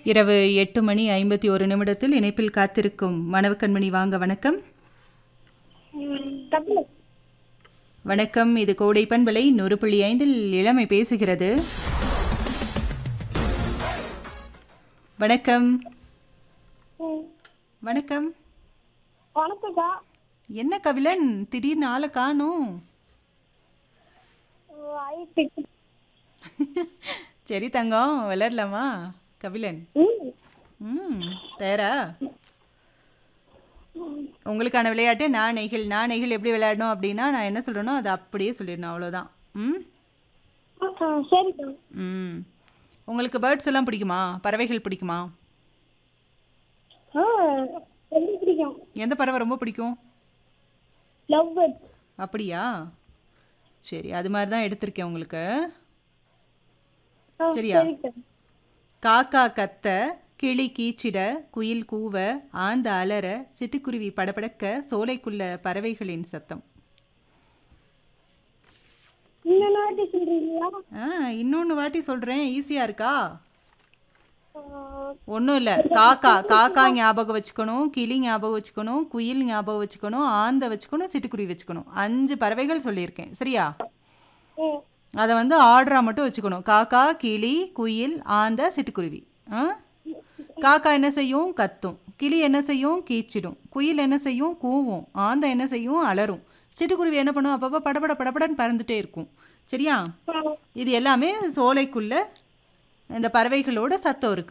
இரவு எட்டு மணி ஐம்பத்தி ஒரு நிமிடத்தில் இணைப்பில் காத்திருக்கும் மணவக்கண்மணி வாங்க வணக்கம் தமிழ் வணக்கம் இது கோடை பண்பலை நூறு புள்ளி ஐந்தில் இளமை பேசுகிறது வணக்கம் வணக்கம் வணக்கம்க்கா என்ன கபிலன் திடீர்னு ஆளை காணும் ஐடி சரி தங்கம் விளையாடலாமா கபிலன் ம் ம் தயாரா உங்களுக்கான விளையாட்டு நாணைகள் நாணைகள் எப்படி விளையாடணும் அப்படின்னா நான் என்ன சொல்கிறேனோ அதை அப்படியே சொல்லிடணும் அவ்வளோதான் ம் ஆ, சரிக்கா ம் உங்களுக்கு பேர்ட்ஸ் எல்லாம் பிடிக்குமா பறவைகள் பிடிக்குமா ஆ ரொம்ப பிடிக்கும் எந்த பறவை ரொம்ப பிடிக்கும் லவ் பேர்ட் அப்படியா சரி அது மாதிரி தான் எடுத்திருக்கேன் உங்களுக்கு ஆ சரியா? சரிக்கா காக்கா கத்த கிளி கீச்சிட குயில் கூவ ஆந்த அலற சிட்டுக்குருவி படபடக்க சோலைக்குள்ள பறவைகளின் சத்தம் இன்னொன்று வாட்டி சொல்றீங்களா ஆ இன்னொன்று வாட்டி சொல்கிறேன் ஈஸியாக இருக்கா ஆ, ஒன்றும் இல்லை காக்கா காக்கா ஞாபகம் வச்சுக்கணும் கிளி ஞாபகம் வச்சுக்கணும் குயில் ஞாபகம் வச்சுக்கணும் ஆந்த வச்சுக்கணும் சிட்டுக்குருவி வச்சுக்கணும் அஞ்சு பறவைகள் சொல்லியிருக்கேன் சரியா ம் அதை வந்து ஆர்டராக மட்டும் வச்சுக்கணும் காக்கா கிளி குயில் ஆந்த சிட்டுக்குருவி ஆ காக்கா என்ன செய்யும் கத்தும் கிளி என்ன செய்யும் கீச்சிடும் குயில் என்ன செய்யும் கூவும் ஆந்த என்ன செய்யும் அலறும் சிட்டுக்குருவி என்ன பண்ணும் அப்பப்போ படபட படபடன்னு பறந்துட்டே இருக்கும் சரியா ஆ, இது எல்லாமே சோலைக்குள்ள இந்த பறவைகளோட சத்தம் இருக்கு